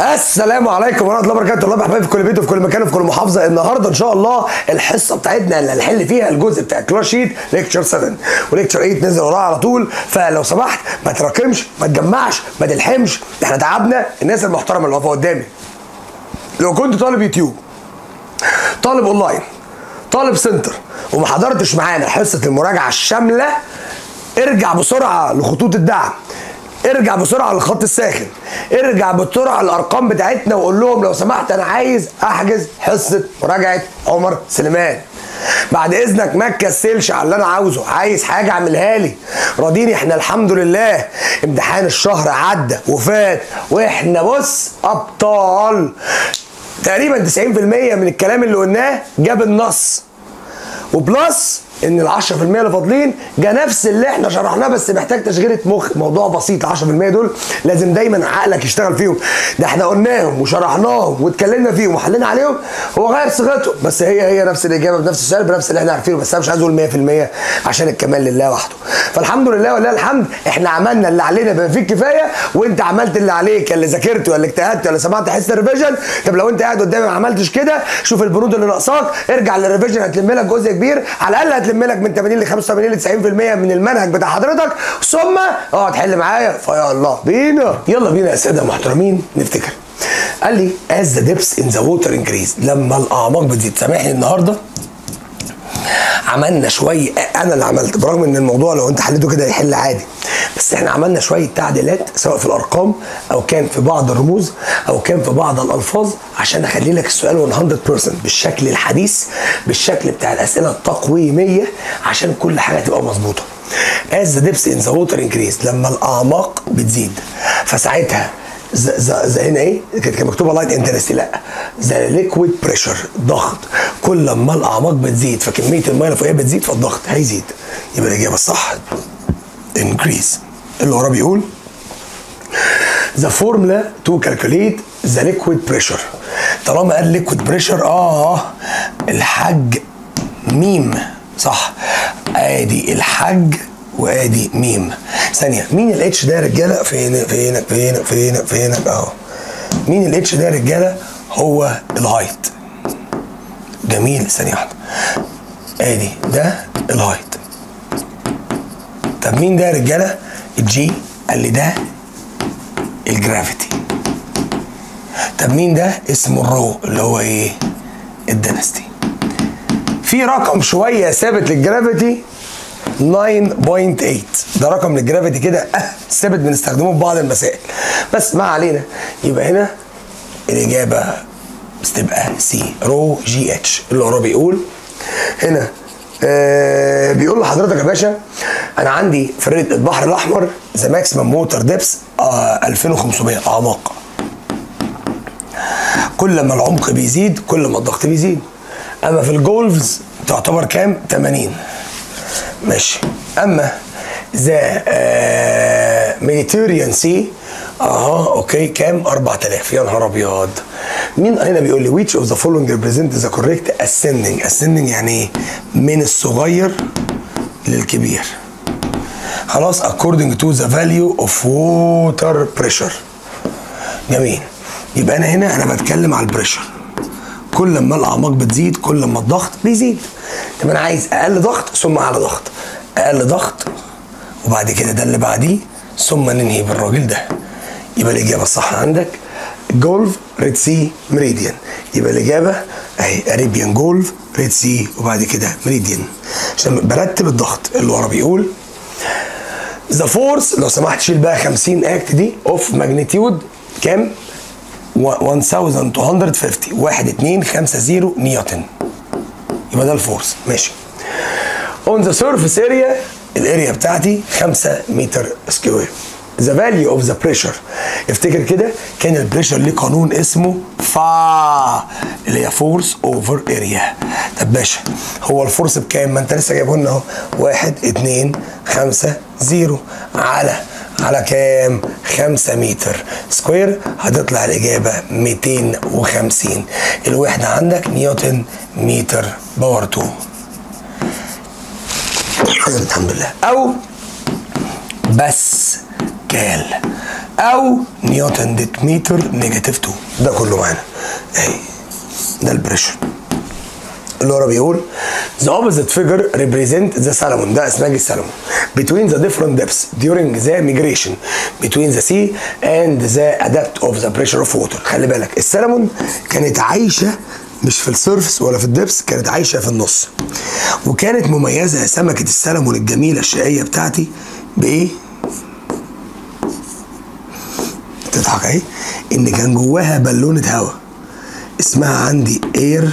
السلام عليكم ورحمه الله وبركاته الله حبايبي في كل بيت وفي كل مكان وفي كل محافظه النهارده ان شاء الله الحصه بتاعتنا اللي هنحل فيها الجزء بتاع كلاس شيت ليكتشر 7 وليكتشر 8 نزل وراها على طول فلو سمحت ما تراكمش ما تجمعش ما تلحمش احنا تعبنا الناس المحترمه اللي واقفه قدامي لو كنت طالب يوتيوب طالب اونلاين طالب سنتر وما حضرتش معانا حصه المراجعه الشامله ارجع بسرعه لخطوط الدعم ارجع بسرعه للخط الساخن ارجع بسرعه للارقام بتاعتنا وقول لهم لو سمحت انا عايز احجز حصه مراجعه عمر سليمان بعد اذنك ما تكسلش على اللي انا عاوزه عايز حاجه اعملها لي راضيني احنا الحمد لله امتحان الشهر عدى وفات واحنا بص ابطال تقريبا 90% من الكلام اللي قلناه جاب النص وبلس ان ال 10% اللي فاضلين جه نفس اللي احنا شرحناه بس محتاج تشغيله مخ موضوع بسيط 10% دول لازم دايما عقلك يشتغل فيهم ده احنا قلناهم وشرحناهم واتكلمنا فيهم وحلينا عليهم هو غير صيغته بس هي هي نفس الاجابه بنفس السؤال بنفس اللي احنا عارفينه بس انا مش عايز اقول 100% عشان الكمال لله وحده فالحمد لله ولله الحمد احنا عملنا اللي علينا بما فيه الكفايه وانت عملت اللي عليك اللي ذاكرت ولا اجتهدت ولا سمعت حصه الريفيجن طب لو انت قاعد قدامي ما عملتش كده شوف البنود اللي ناقصاك ارجع للريفيجن هتلم لك جزء كبير على الاقل هتلم لك من 80 ل 85 ل 90% من المنهج بتاع حضرتك ثم اقعد حل معايا فيا الله بينا يلا بينا يا ساده محترمين نفتكر قال لي as the depths in the water increase لما الاعماق بتزيد سامحني النهارده عملنا شويه انا اللي عملت برغم ان الموضوع لو انت حليته كده يحل عادي بس احنا عملنا شويه تعديلات سواء في الارقام او كان في بعض الرموز او كان في بعض الالفاظ عشان اخلي لك السؤال 100% بالشكل الحديث بالشكل بتاع الاسئله التقويميه عشان كل حاجه تبقى مظبوطه as the depths in the water increase لما الاعماق بتزيد فساعتها زي هنا ايه كانت مكتوبه لايت انتنستي لا ذا ليكويد بريشر ضغط كل ما الاعماق بتزيد فكميه الميه اللي فوقيها بتزيد فالضغط هيزيد يبقى الاجابه الصح انكريز اللي وراه بيقول ذا فورمولا تو كالكوليت ذا ليكويد بريشر طالما قال ليكويد بريشر اه الحج ميم صح ادي الحج وادي ميم ثانيه مين الاتش ده يا رجاله فين فين فين فين فين اهو مين الاتش ده يا رجاله هو الهايت جميل ثانيه واحده ادي ده الهايت طب مين ده يا رجاله الجي قال لي ده الجرافيتي طب مين ده اسمه الرو اللي هو ايه الدنستي في رقم شويه ثابت للجرافيتي 9.8 ده رقم للجرافيتي كده أه ثابت بنستخدمه في بعض المسائل بس ما علينا يبقى هنا الاجابه تبقى سي رو جي اتش اللي وراه بيقول هنا آه بيقول لحضرتك يا باشا انا عندي في البحر الاحمر ذا ماكسيمم موتر ديبس 2500 اعماق كل ما العمق بيزيد كل ما الضغط بيزيد اما في الجولفز تعتبر كام 80 ماشي اما ذا ميديتيريان سي اها اوكي كام 4000 يا نهار ابيض مين هنا بيقول لي which of the following represent the correct ascending ascending يعني ايه من الصغير للكبير خلاص according to the value of water pressure جميل يبقى انا هنا انا بتكلم على البريشر كل ما الاعماق بتزيد كل ما الضغط بيزيد طب انا عايز اقل ضغط ثم اعلى ضغط اقل ضغط وبعد كده ده اللي بعديه ثم ننهي بالراجل ده يبقى الاجابه الصح عندك جولف ريد سي مريديان يبقى الاجابه اهي اريبيان جولف ريد سي وبعد كده مريديان عشان برتب الضغط اللي ورا بيقول ذا فورس لو سمحت شيل بقى 50 اكت دي اوف ماجنتيود كام 1250 1 2 5 0 نيوتن يبقى ده الفورس ماشي اون ذا سيرفيس اريا الاريا بتاعتي 5 متر سكوير ذا فاليو اوف ذا بريشر افتكر كده كان البريشر ليه قانون اسمه فا اللي هي فورس اوفر اريا طب باشا هو الفورس بكام ما انت لسه جايبه لنا اهو 1 2 5 0 على على كام 5 متر سكوير هتطلع الاجابه 250 الوحده عندك نيوتن متر باور 2 الحمد لله او بس كال او نيوتن ديتمتر نيجاتيف 2 ده كله معانا اهي ده البريشر اللي ورا بيقول the opposite figure represent the salmon ده اسماك السلمون between the different depths during the migration between the sea and the adapt of the pressure of water خلي بالك السلمون كانت عايشه مش في السيرفس ولا في الدبس كانت عايشه في النص وكانت مميزه سمكه السلمون الجميله الشقيه بتاعتي بايه؟ تضحك اهي ان كان جواها بالونه هواء اسمها عندي اير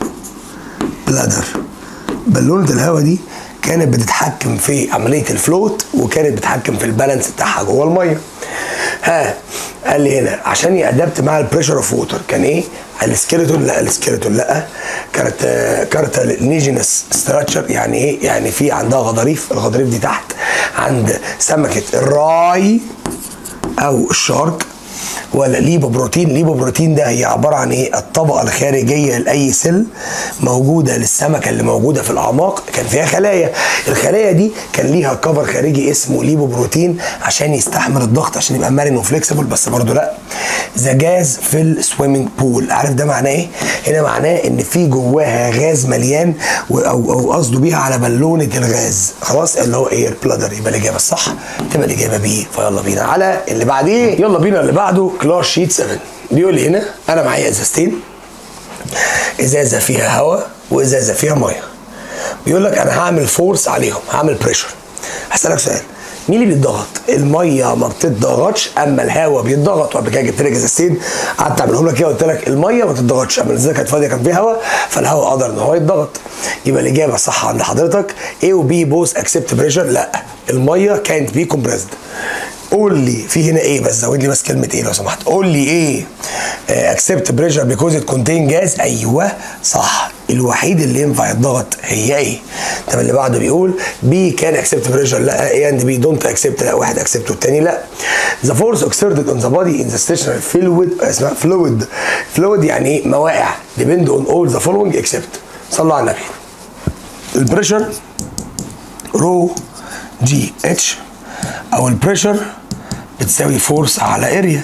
بلادر بالونه الهواء دي كانت بتتحكم في عمليه الفلوت وكانت بتتحكم في البالانس بتاعها جوه الميه ها قال لي هنا عشان يأدبت مع البريشر اوف ووتر كان ايه السكيلتون لا السكيلتون لا كانت كارتاليجينس ستراكشر يعني ايه يعني في عندها غضاريف الغضاريف دي تحت عند سمكه الراي او الشارك ولا ليبوبروتين ليبوبروتين ده هي عباره عن ايه الطبقه الخارجيه لاي سل موجوده للسمكه اللي موجوده في الاعماق كان فيها خلايا الخلايا دي كان ليها كفر خارجي اسمه ليبوبروتين عشان يستحمل الضغط عشان يبقى مرن وفليكسبل بس برضه لا ذا جاز في السويمنج بول عارف ده معناه ايه هنا معناه ان في جواها غاز مليان و- او او قصده بيها على بالونه الغاز خلاص اللي هو اير بلادر يبقى الاجابه الصح تبقى الاجابه بي فيلا بينا على اللي بعديه يلا بينا اللي بعده كلاس شيت 7 بيقول لي هنا انا معايا ازازتين ازازه فيها هواء وازازه فيها ميه بيقول لك انا هعمل فورس عليهم هعمل بريشر هسالك سؤال مين اللي بيتضغط؟ الميه ما بتتضغطش اما الهواء بيتضغط وقبل كده جبت لك ازازتين قعدت اعملهم لك كده قلت لك الميه ما تتضغطش اما الازازه كانت فاضيه كان فيها هواء فالهواء قدر ان هو يتضغط يبقى الاجابه الصح عند حضرتك A و B بوث اكسبت بريشر لا الميه كانت بي كومبريسد قول لي في هنا ايه بس زود لي بس كلمه ايه لو سمحت قول لي ايه اكسبت بريشر بيكوز ات كونتين جاز ايوه صح الوحيد اللي ينفع يتضغط هي ايه طب اللي بعده بيقول بي كان اكسبت بريشر لا ايه اند بي دونت اكسبت لا واحد اكسبت والتاني لا ذا فورس اكسرتد اون ذا بودي ان ذا ستيشنري فلويد اسمها فلويد فلويد يعني ايه موائع ديبند اون اول ذا فولوينج اكسبت صلوا على النبي البريشر رو جي اتش او البريشر بتساوي فورس على اريا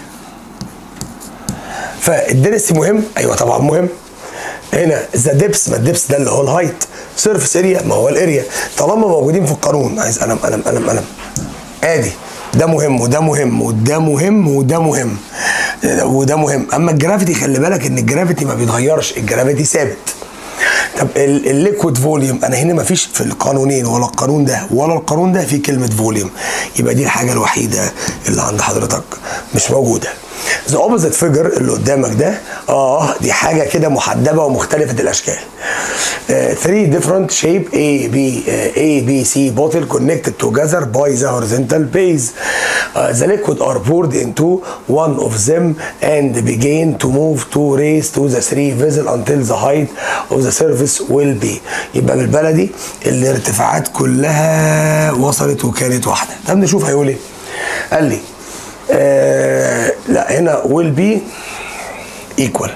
فالدنسي مهم ايوه طبعا مهم هنا ذا ديبس ما الديبس ده اللي هو الهايت سيرفس اريا ما هو الاريا طالما موجودين في القانون عايز قلم قلم قلم قلم ادي ده مهم وده مهم وده مهم وده مهم وده مهم اما الجرافيتي خلي بالك ان الجرافيتي ما بيتغيرش الجرافيتي ثابت طب الليكويد فوليوم انا هنا ما فيش في القانونين ولا القانون ده ولا القانون ده في كلمه فوليوم يبقى دي الحاجه الوحيده اللي عند حضرتك مش موجوده ذا اوبوزيت فيجر اللي قدامك ده اه دي حاجه كده محدبه ومختلفه الاشكال 3 different shape A B uh, A B C bottle connected together by the horizontal base. Uh, the liquid are poured into one of them and begin to move to raise to the three vessel until the height of the surface will be. يبقى بالبلدي الارتفاعات كلها وصلت وكانت واحده. طب نشوف هيقول ايه. قال لي آه لا هنا will be equal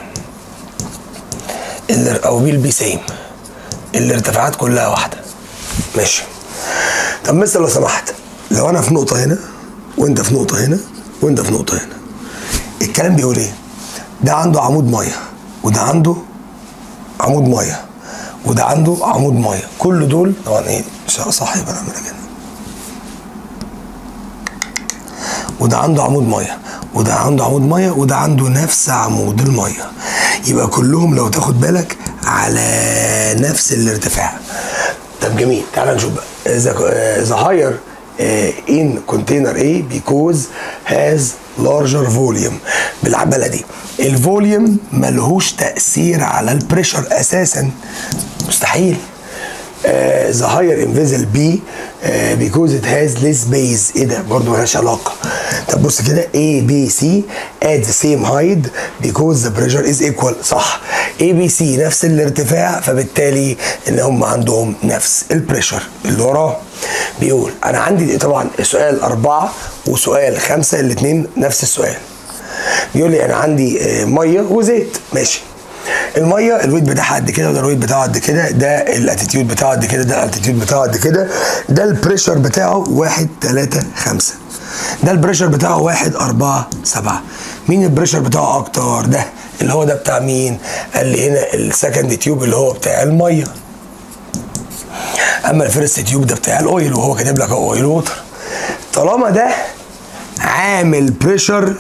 او will be same الارتفاعات كلها واحده ماشي طب مثل لو سمحت لو انا في نقطه هنا وانت في نقطه هنا وانت في نقطه هنا الكلام بيقول ايه ده عنده عمود ميه وده عنده عمود ميه وده عنده عمود ميه كل دول طبعا ايه صح يبقى نعملها كده وده عنده عمود ميه وده عنده عمود ميه وده عنده نفس عمود الميه يبقى كلهم لو تاخد بالك على نفس الارتفاع طب جميل تعال نشوف بقى ذا هاير ان كونتينر A because has larger volume بالبلدي الفوليوم ملهوش تأثير على البريشر أساسا مستحيل ذا هاير ان فيزل بي بيكوز ات هاز ليس بيز ايه ده برضه ملهاش علاقه طب بص كده A B C at the same height because the pressure is equal صح A B C نفس الارتفاع فبالتالي ان هم عندهم نفس البريشر اللي وراه بيقول انا عندي طبعا سؤال أربعة وسؤال خمسة الاثنين نفس السؤال بيقول لي انا عندي ميه وزيت ماشي الميه الويت بتاعها قد كده وده الويت بتاعه قد كده ده الاتيتيود بتاعه قد كده ده الاتيتيود بتاعه قد كده ده البريشر بتاعه 1 3 5 ده البريشر بتاعه 1 4 7 مين البريشر بتاعه اكتر ده اللي هو ده بتاع مين قال لي هنا السكند تيوب اللي هو بتاع الميه اما الفيرست تيوب ده بتاع الاويل وهو كاتب لك اويل ووتر طالما ده عامل بريشر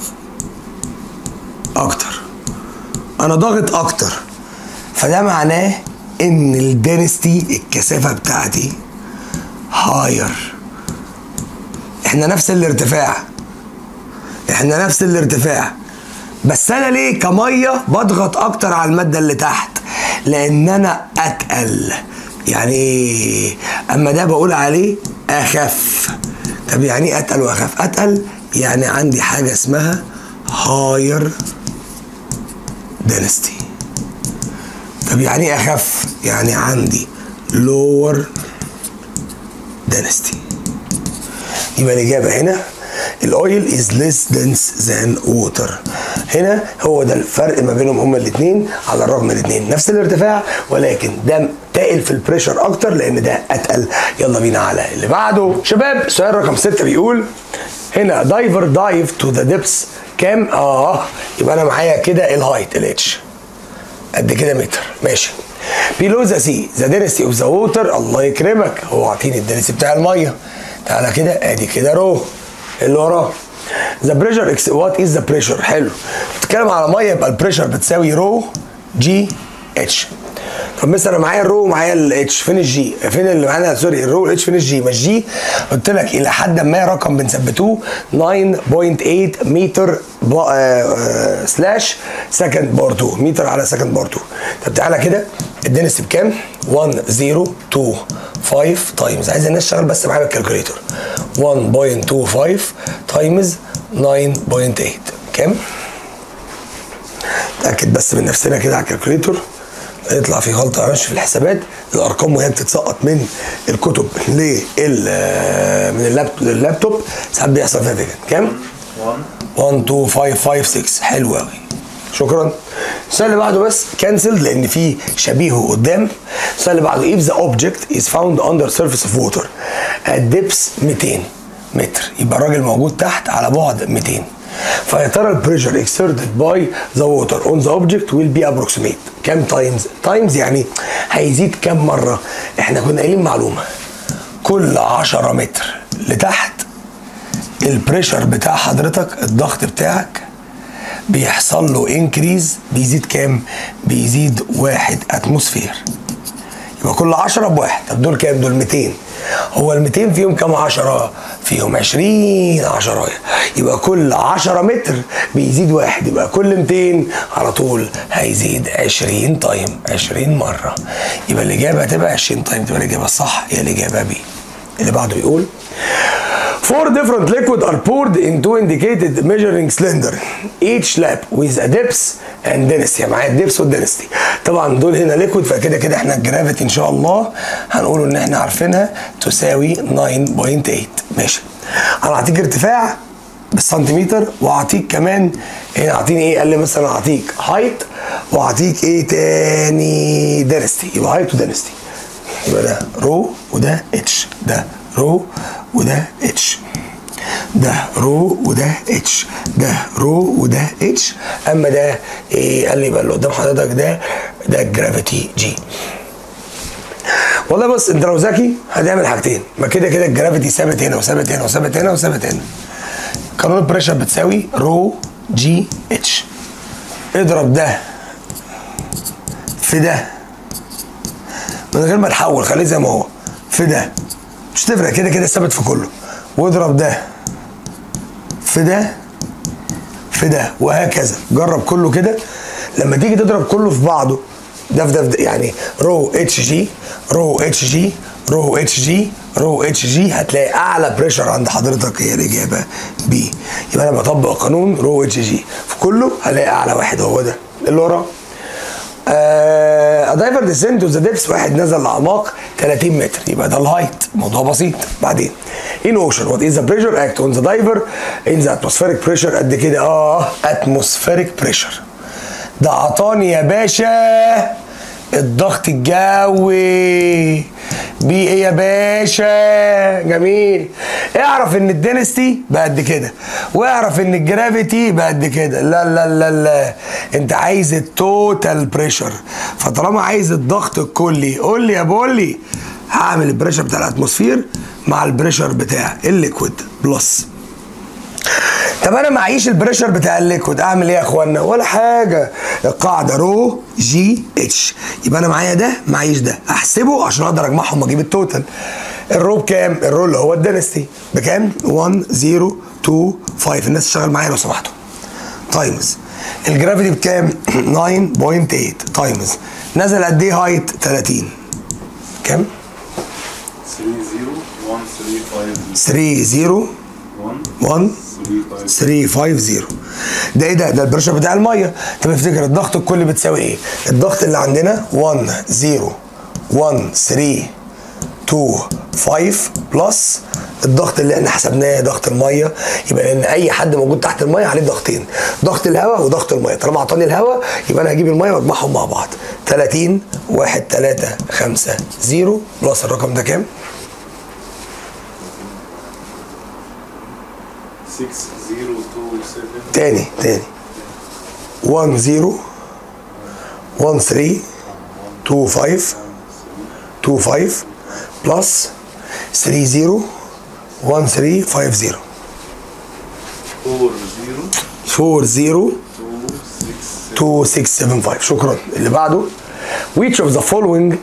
اكتر انا ضاغط اكتر فده معناه ان الدنستي الكثافه بتاعتي هاير احنا نفس الارتفاع احنا نفس الارتفاع بس انا ليه كميه بضغط اكتر على الماده اللي تحت لان انا اتقل يعني ايه اما ده بقول عليه اخف طب يعني ايه اتقل واخف اتقل يعني عندي حاجه اسمها هاير دينستي طب يعني ايه اخف يعني عندي لور دينستي يبقى الاجابه هنا الاويل از ليس دنس ذان ووتر هنا هو ده الفرق ما بينهم هما الاثنين على الرغم من الاثنين نفس الارتفاع ولكن ده تقل في البريشر اكتر لان ده اتقل يلا بينا على اللي بعده شباب سؤال رقم 6 بيقول هنا دايفر دايف تو ذا ديبس كام اه يبقى انا معايا كده الهايت الاتش قد كده متر ماشي بيلو ذا سي ذا دينستي اوف ذا ووتر الله يكرمك هو عاطيني الدنستي بتاع الميه تعالى كده ادي كده رو اللي وراه ذا بريشر اكس وات از ذا بريشر حلو بتتكلم على ميه يبقى البريشر بتساوي رو جي اتش طب مثلا انا معايا الرو ومعايا الاتش فين الجي فين اللي معانا سوري الرو والاتش فين الجي ما الجي قلت لك الى حد ما رقم بنثبتوه 9.8 متر سلاش سكند بار 2 متر على سكند بار 2 طب تعالى كده الدنس بكام 1 0 2 5 تايمز عايز الناس تشتغل بس معايا بالكالكوليتر 1.25 تايمز 9.8 كام؟ تاكد بس من نفسنا كده على الكالكوليتر يطلع في غلطه معلش في الحسابات الارقام وهي بتتسقط من الكتب لل من اللابتوب لللابتوب ساعات بيحصل فيها كده كام؟ 1 2 5 5 6 حلو قوي شكرا السؤال اللي بعده بس كانسل لان في شبيهه قدام السؤال اللي بعده if the object is found under surface of water at depth 200 متر يبقى الراجل موجود تحت على بعد 200 فيا ترى البريشر exerted باي ذا ووتر اون ذا اوبجكت ويل بي ابروكسيميت كام تايمز؟ تايمز يعني هيزيد كام مره؟ احنا كنا قايلين معلومه كل 10 متر لتحت البريشر بتاع حضرتك الضغط بتاعك بيحصل له انكريز بيزيد كام؟ بيزيد واحد اتموسفير يبقى كل 10 بواحد طب دول كام؟ دول 200 هو ال 200 فيهم كام 10 فيهم 20 عشرايه يبقى كل 10 متر بيزيد واحد يبقى كل 200 على طول هيزيد 20 تايم 20 مره يبقى الاجابه هتبقى 20 تايم تبقى الاجابه الصح هي الاجابه بي اللي بعده بيقول Four different liquid are poured into indicated measuring cylinder. Each lap with a depth and density. معايا الدبس والدنستي. طبعا دول هنا ليكويد فكده كده احنا الجرافيتي ان شاء الله هنقول ان احنا عارفينها تساوي 9.8 ماشي. انا هعطيك ارتفاع بالسنتيمتر واعطيك كمان هنا اعطيني ايه؟ قال لي مثلا اعطيك هايت واعطيك ايه تاني؟ دنستي يبقى هايت ودنستي. يبقى ده رو وده اتش ده رو وده اتش ده رو وده اتش ده رو وده اتش اما ده ايه قال لي بقى اللي قدام حضرتك ده ده الجرافيتي جي والله بص انت لو ذكي هتعمل حاجتين ما كده كده الجرافيتي ثابت هنا وثابت هنا وثابت هنا وثابت هنا قانون البريشر بتساوي رو جي اتش اضرب ده في ده من غير ما تحول خليه زي ما هو في ده مش تفرق كده كده ثابت في كله واضرب ده في ده في ده وهكذا جرب كله كده لما تيجي تضرب كله في بعضه ده في ده, في ده يعني رو اتش جي رو اتش جي رو اتش جي رو اتش جي هتلاقي اعلى بريشر عند حضرتك هي الاجابه بي يبقى انا بطبق قانون رو اتش جي في كله هلاقي اعلى واحد هو ده اللي وراه آه دايفر ديسنت ذا ديبس واحد نزل لاعماق 30 متر يبقى ده الهايت موضوع بسيط بعدين ان اوشن وات از ذا بريشر اكت اون ذا دايفر ان ذا اتموسفيريك بريشر قد كده اه اتموسفيريك بريشر ده عطاني يا باشا الضغط الجوي بي ايه يا باشا جميل اعرف ان الدينستي بقد كده واعرف ان الجرافيتي بقد كده لا لا لا لا انت عايز التوتال بريشر فطالما عايز الضغط الكلي قول لي يا بولي هعمل البريشر بتاع الاتموسفير مع البريشر بتاع الليكويد بلس طب انا معيش البريشر بتاع الليكويد اعمل ايه يا اخوانا ولا حاجه القاعده رو جي اتش يبقى انا معايا ده معيش ده احسبه عشان اقدر اجمعهم واجيب التوتال الرو بكام الرو اللي هو الدنستي بكام 1 0 2 5 الناس تشتغل معايا لو سمحتوا تايمز الجرافيتي بكام 9.8 تايمز نزل قد ايه هايت 30 كام 3 0 1 3 5 3 0 1 1 3 5 350 ده ايه ده؟ ده البريشر بتاع الميه طب افتكر الضغط الكلي بتساوي ايه؟ الضغط اللي عندنا 1 0 1 3 2 5 بلس الضغط اللي احنا حسبناه ضغط الميه يبقى لان اي حد موجود تحت الميه عليه ضغطين ضغط الهواء وضغط الميه طالما اعطاني الهواء يبقى انا هجيب الميه واجمعهم مع بعض 30 1 3 5 0 بلس الرقم ده كام؟ 6 0 2 7 تاني تاني 1 0 1 3 2 5 2 5 بلس 3 0 1 3 5 0 4 0 4 0 2 6 2 6 7 5 شكرا اللي بعده which of the following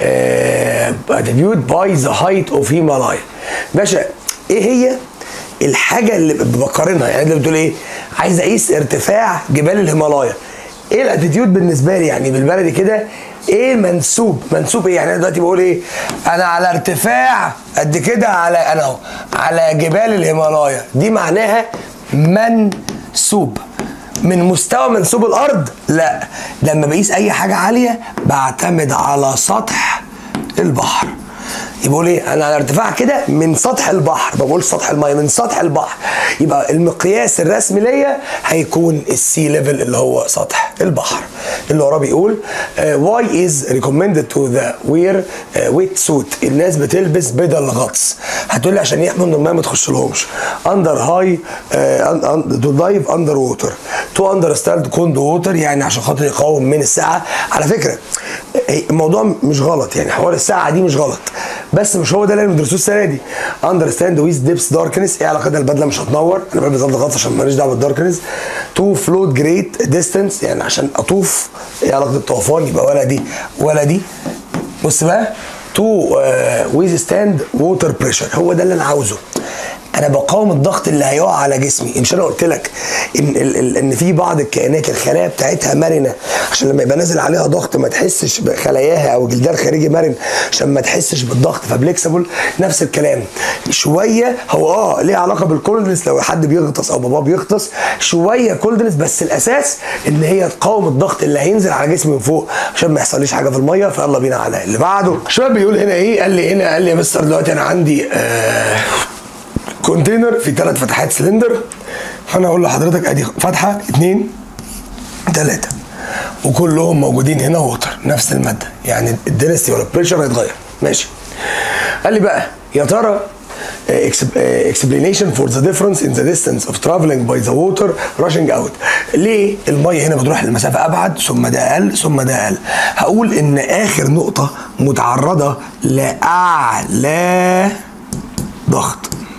uh, attribute by the height of Himalaya باشا ايه هي الحاجه اللي بقارنها يعني انت بتقول ايه عايز اقيس ارتفاع جبال الهيمالايا ايه الاتيتيود بالنسبه لي يعني بالبلدي كده ايه المنسوب منسوب ايه يعني انا دلوقتي بقول ايه انا على ارتفاع قد كده على انا اهو على جبال الهيمالايا دي معناها منسوب من مستوى منسوب الارض لا لما بقيس اي حاجه عاليه بعتمد على سطح البحر يبقى ايه انا على ارتفاع كده من سطح البحر ما بقولش سطح الميه من سطح البحر يبقى المقياس الرسمي ليا هيكون السي ليفل اللي هو سطح البحر اللي وراه بيقول واي از ريكومندد تو ذا وير ويت سوت الناس بتلبس بدل غطس هتقول لي عشان يحموا ان الميه ما تخش لهمش اندر هاي تو دايف اندر ووتر تو اندرستاند كوند ووتر يعني عشان خاطر يقاوم من الساعه على فكره الموضوع مش غلط يعني حوار الساعه دي مش غلط بس مش هو ده اللي بندرسوه السنه دي اندرستاند ويز ديبس داركنس ايه علاقتها البدله مش هتنور انا بلبس بدله غطس عشان ماليش دعوه بالداركنس تو فلوت جريت ديستنس يعني عشان اطوف ايه علاقه الطوفان يبقى ولا دي ولا دي بص بقى تو ويز ستاند ووتر بريشر هو ده اللي انا عاوزه انا بقاوم الضغط اللي هيقع على جسمي مش انا قلت لك ان ال ال ان في بعض الكائنات الخلايا بتاعتها مرنه عشان لما يبقى نازل عليها ضغط ما تحسش بخلاياها او جلدها الخارجي مرن عشان ما تحسش بالضغط فبليكسبل نفس الكلام شويه هو اه ليه علاقه بالكولدنس لو حد بيغطس او باباه بيغطس شويه كولدنس بس الاساس ان هي تقاوم الضغط اللي هينزل على جسمي من فوق عشان ما يحصليش حاجه في الميه فيلا بينا على اللي بعده شباب بيقول هنا ايه قال لي هنا قال لي يا مستر دلوقتي انا عندي آه كونتينر في ثلاث فتحات سلندر فانا اقول لحضرتك ادي فتحه اثنين ثلاثه وكلهم موجودين هنا ووتر نفس الماده يعني الدنستي ولا البريشر هيتغير ماشي قال لي بقى يا ترى explanation for the difference in the distance of traveling by the water rushing out ليه الميه هنا بتروح لمسافه ابعد ثم ده اقل ثم ده اقل هقول ان اخر نقطه متعرضه لاعلى ضغط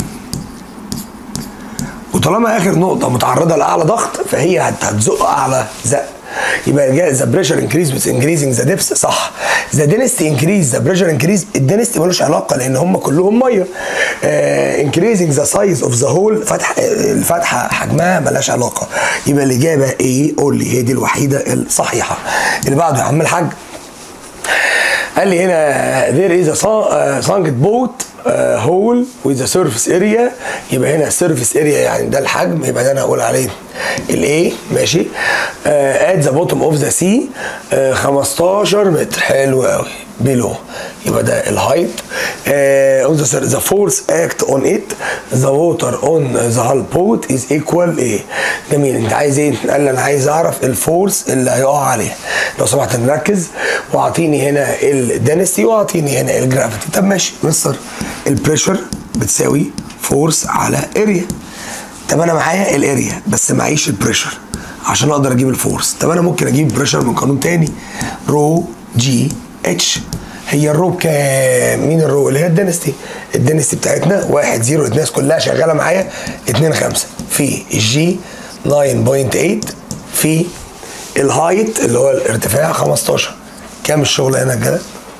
وطالما اخر نقطه متعرضه لاعلى ضغط فهي هتزق اعلى زق يبقى ذا بريشر انكريز بس انكريزنج ذا ديبس صح ذا دينستي انكريز ذا بريشر انكريز الدينستي ملوش علاقه لان هم كلهم ميه انكريزنج ذا سايز اوف ذا هول فتح الفتحه حجمها ملهاش علاقه يبقى الاجابه ايه قول لي هي دي الوحيده الصحيحه اللي بعده يا عم الحاج قال لي هنا there is a sunk boat هول with a surface area يبقى هنا surface area يعني ده الحجم يبقى ده انا هقول عليه الايه ماشي at the bottom of the sea 15 متر حلو قوي بيلو يبقى ده الهايت on the sur- the force act on it the water on the hull boat is equal ايه جميل انت عايز ايه قال لي انا عايز اعرف الفورس اللي هيقع عليها لو سمحت نركز واعطيني هنا الدنستي واعطيني هنا الجرافيتي طب ماشي مستر البريشر بتساوي فورس على اريا طب انا معايا الاريا بس معيش البريشر عشان اقدر اجيب الفورس طب انا ممكن اجيب بريشر من قانون تاني رو جي اتش هي الرو بكام مين الرو اللي هي الدنستي الدنستي بتاعتنا 1 0 الناس كلها شغاله معايا 2 5 في الجي 9.8 في الهايت اللي هو الارتفاع 15 كام الشغل هنا كده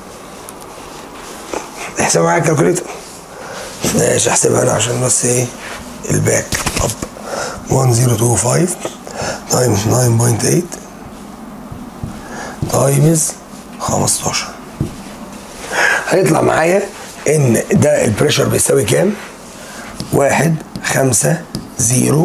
احسب معايا الكالكوليتر ماشي احسبها انا عشان بس ايه الباك اب 1025 تايمز 9.8 تايمز 15 هيطلع معايا ان ده البريشر بيساوي كام؟ واحد خمسة زيرو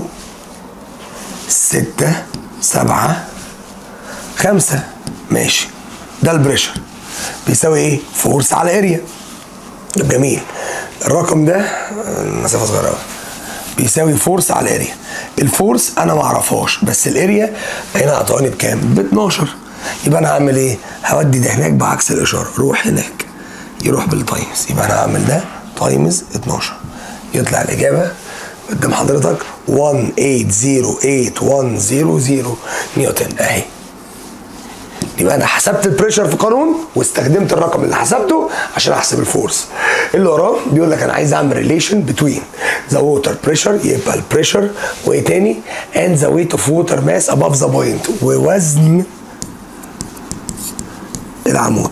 ستة سبعة خمسة ماشي ده البريشر بيساوي ايه؟ فورس على اريا طب جميل الرقم ده آه، مسافة صغيرة قوي بيساوي فورس على اريا الفورس انا ما اعرفهاش بس الاريا هنا اعطاني بكام؟ ب 12 يبقى انا هعمل ايه؟ هودي ده هناك بعكس الاشاره روح هناك يروح بالتايمز يبقى انا هعمل ده تايمز 12 يطلع الاجابه قدام حضرتك 1808100 نيوتن اهي يبقى انا حسبت البريشر في قانون واستخدمت الرقم اللي حسبته عشان احسب الفورس اللي وراه بيقول لك انا عايز اعمل ريليشن بتوين ذا ووتر بريشر يبقى البريشر وايه تاني and the weight of water mass above the point ووزن العمود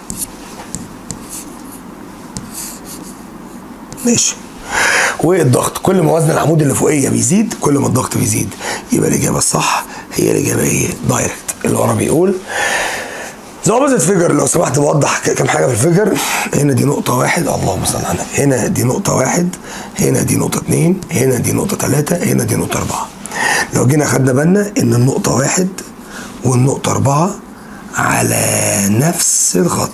ماشي والضغط كل ما وزن العمود اللي فوقيه بيزيد كل ما الضغط بيزيد يبقى الاجابه الصح هي الاجابه ايه دايركت اللي ورا بيقول ذا اوبوزيت فيجر لو سمحت بوضح ك- كام حاجه في الفيجر هنا دي نقطه واحد اللهم صل على النبي هنا دي نقطه واحد هنا دي نقطه اتنين هنا دي نقطه تلاته هنا دي نقطه اربعه لو جينا خدنا بالنا ان النقطه واحد والنقطه اربعه على نفس الخط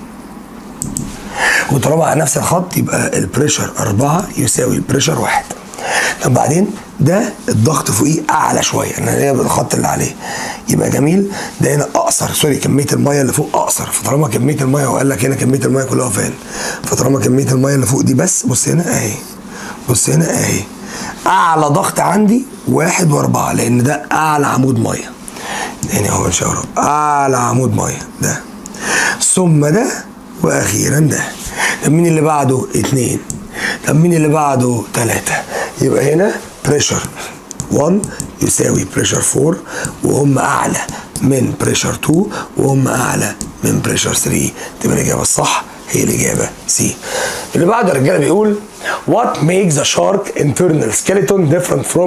وطالما على نفس الخط يبقى البريشر أربعة يساوي البريشر واحد طب بعدين ده الضغط فوقيه أعلى شوية أنا هي الخط اللي عليه يبقى جميل ده هنا أقصر سوري كمية المية اللي فوق أقصر فطالما كمية المية وقال لك هنا كمية المية كلها فين فطالما كمية المية اللي فوق دي بس بص هنا أهي بص هنا أهي أعلى ضغط عندي واحد وأربعة لأن ده أعلى عمود مية يعني هو إن شاء الله أعلى عمود مية ده ثم ده واخيرا ده طب مين اللي بعده اتنين طب مين اللي بعده تلاتة يبقى هنا بريشر 1 يساوي بريشر 4 وهم اعلى من بريشر 2 وهم اعلى من بريشر 3 تبقى الاجابه الصح هي الاجابه سي اللي بعده يا رجاله بيقول What makes a shark internal skeleton different from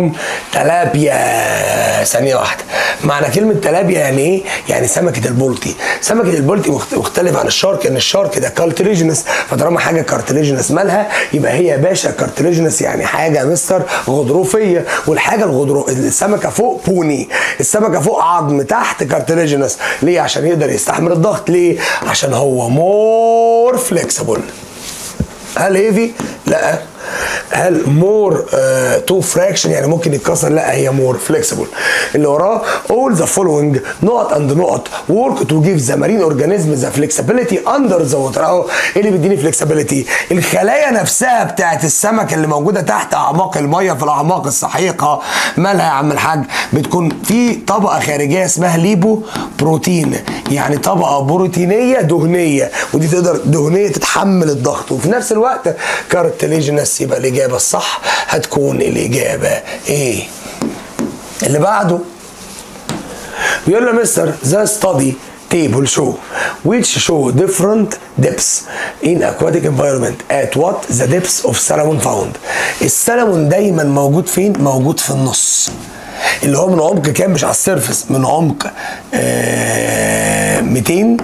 تلابيا ثانية واحدة معنى كلمة تلابيا يعني ايه؟ يعني سمكة البولتي سمكة البولتي مخت- مختلف عن الشارك ان الشارك ده كارتليجنس فطالما حاجة كارتليجنس مالها يبقى هي يا باشا كارتليجنس يعني حاجة مستر غضروفية والحاجة الغضرو السمكة فوق بوني السمكة فوق عظم تحت كارتليجنس ليه؟ عشان يقدر يستحمل الضغط ليه؟ عشان هو مور فليكسبل هل هيفي؟ لا هل مور تو فراكشن يعني ممكن يتكسر لا هي مور فليكسبل اللي وراه all the following نقط اند نقط work to give the marine organism the flexibility under the water اهو ايه اللي بيديني فليكسبيليتي الخلايا نفسها بتاعت السمك اللي موجوده تحت اعماق الميه في الاعماق السحيقه مالها يا عم الحاج بتكون في طبقه خارجيه اسمها ليبو بروتين يعني طبقه بروتينيه دهنيه ودي تقدر دهنيه تتحمل الضغط وفي نفس الوقت كارتليجنس يبقى الاجابه الصح هتكون الاجابه ايه اللي بعده بيقول له مستر ذا ستادي table show which show different depths in aquatic environment at what the depths of salmon found السلمون دايما موجود فين موجود في النص اللي هو من عمق كام مش على السيرفس من عمق آه 200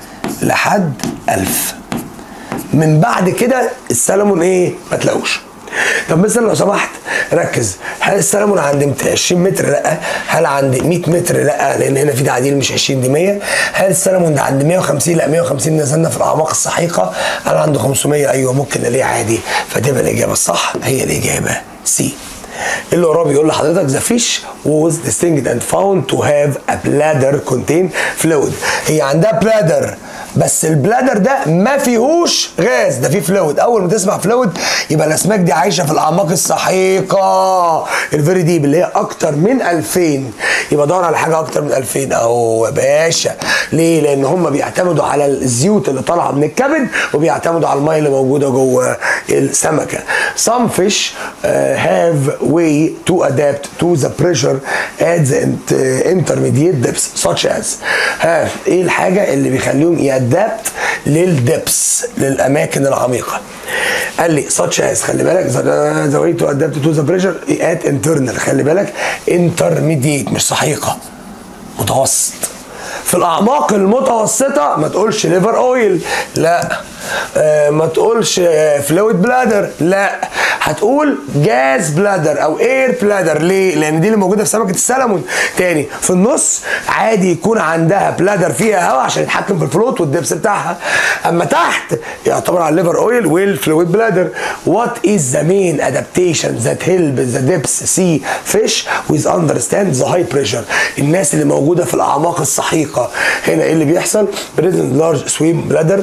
لحد 1000 من بعد كده السلمون ايه ما تلاقوش طب مثلا لو سمحت ركز هل السلمون عند 20 متر لا هل عند 100 متر لا لان هنا في تعديل مش 20 دي 100 هل السلمون ده عند 150 لا 150 نزلنا في الاعماق السحيقه هل عنده 500 ايوه ممكن الاقيه عادي فتبقى الاجابه الصح هي الاجابه سي اللي وراه بيقول لحضرتك ذا فيش was distinct and found to have a bladder contain fluid هي عندها بلادر بس البلادر ده ما فيهوش غاز ده فيه فلويد اول ما تسمع فلويد يبقى الاسماك دي عايشه في الاعماق السحيقه الفيري ديب اللي هي اكتر من 2000 يبقى دور على حاجه اكتر من 2000 اهو يا باشا ليه لان هم بيعتمدوا على الزيوت اللي طالعه من الكبد وبيعتمدوا على الميه اللي موجوده جوه السمكه some fish uh, have way to adapt to the pressure at the int- intermediate depths such as ها ايه الحاجه اللي بيخليهم يادابت للدبس للاماكن العميقه قال لي such as خلي بالك the- the way to adapt to the pressure at internal خلي بالك intermediate مش سحيقه متوسط في الاعماق المتوسطه ما تقولش ليفر اويل لا آه ما تقولش فلويد بلادر لا هتقول جاز بلادر او اير بلادر ليه لان دي اللي موجوده في سمكه السلمون تاني في النص عادي يكون عندها بلادر فيها هواء عشان يتحكم في الفلوت والدبس بتاعها اما تحت يعتبر على الليفر اويل والفلويد بلادر وات از ذا مين ادابتيشن ذات هيلب ذا ديبس سي فيش ويز اندرستاند ذا هاي بريشر الناس اللي موجوده في الاعماق السحيقه هنا ايه اللي بيحصل بريزنت لارج سويم بلادر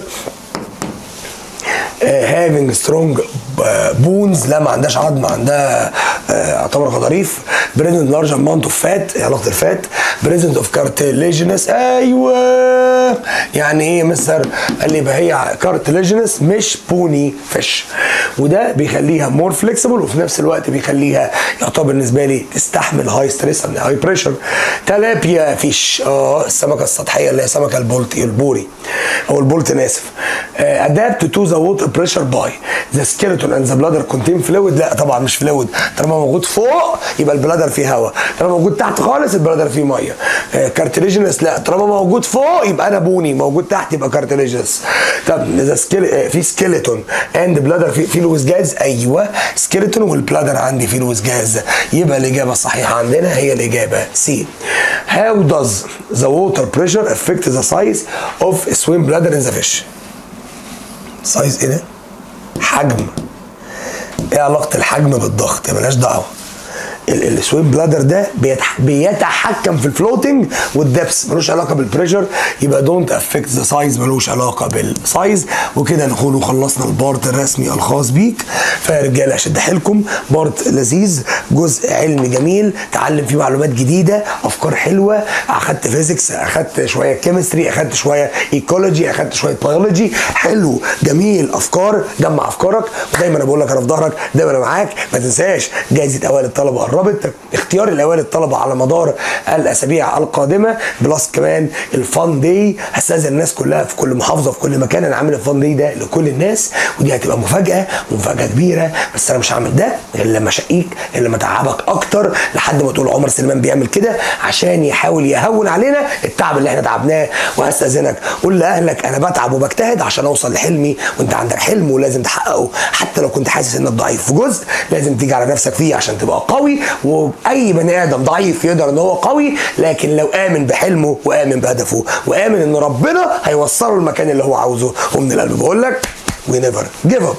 هافينج سترونج بونز لا ما عندهاش عظم عندها آه، يعتبر غضاريف بريزنت لارج اماونت اوف فات ايه علاقه الفات بريزنت اوف كارتليجينس ايوه يعني ايه يا مستر قال لي يبقى هي كارتليجينس مش بوني فيش وده بيخليها مور فليكسبل وفي نفس الوقت بيخليها يعتبر بالنسبه لي تستحمل هاي ستريس هاي بريشر تلابيا فيش اه السمكه السطحيه اللي هي سمكه البولتي البوري او البولت انا اسف ادابت تو ذا ووتر بريشر باي ذا سكيلتون اند ذا بلادر كونتين فلويد لا طبعا مش فلويد طالما موجود فوق يبقى البلادر فيه هواء طالما موجود تحت خالص البلادر فيه ميه كارتليجينس لا طالما موجود فوق يبقى انا بوني موجود تحت يبقى كارتليجينس طب اذا سكيل في سكيلتون اند بلادر في في لويس جاز ايوه سكيلتون والبلادر عندي في لويس جاز يبقى الاجابه الصحيحه عندنا هي الاجابه سي How does the water pressure affect the size of a swim bladder in the fish? سايز ايه ده؟ حجم ايه علاقة الحجم بالضغط؟ ملهاش دعوة السويم بلادر ده بيتح- بيتحكم في الفلوتنج والدبس ملوش علاقه بالبريشر يبقى دونت افكت ذا سايز ملوش علاقه بالسايز وكده نكون خلصنا البارت الرسمي الخاص بيك فيا رجاله اشد حيلكم بارت لذيذ جزء علمي جميل تعلم فيه معلومات جديده افكار حلوه اخدت فيزيكس اخدت شويه كيمستري اخدت شويه ايكولوجي اخدت شويه بيولوجي حلو جميل افكار جمع افكارك ودايما انا بقول لك انا في ظهرك دايما انا معاك ما تنساش جائزه اوائل الطلبه قربت اختيار الاوائل الطلبه على مدار الاسابيع القادمه بلس كمان الفان داي هستاذن الناس كلها في كل محافظه في كل مكان انا عامل الفان داي ده لكل الناس ودي هتبقى مفاجاه ومفاجاه كبيره بس انا مش هعمل ده غير لما اشقيك غير لما اتعبك اكتر لحد ما تقول عمر سليمان بيعمل كده عشان يحاول يهون علينا التعب اللي احنا تعبناه وهستاذنك قول لاهلك انا بتعب وبجتهد عشان اوصل لحلمي وانت عندك حلم ولازم تحققه حتى لو كنت حاسس انك ضعيف في جزء لازم تيجي على نفسك فيه عشان تبقى قوي واي بني ادم ضعيف يقدر ان هو قوي لكن لو امن بحلمه وامن بهدفه وامن ان ربنا هيوصله المكان اللي هو عاوزه ومن القلب بقول لك we never give up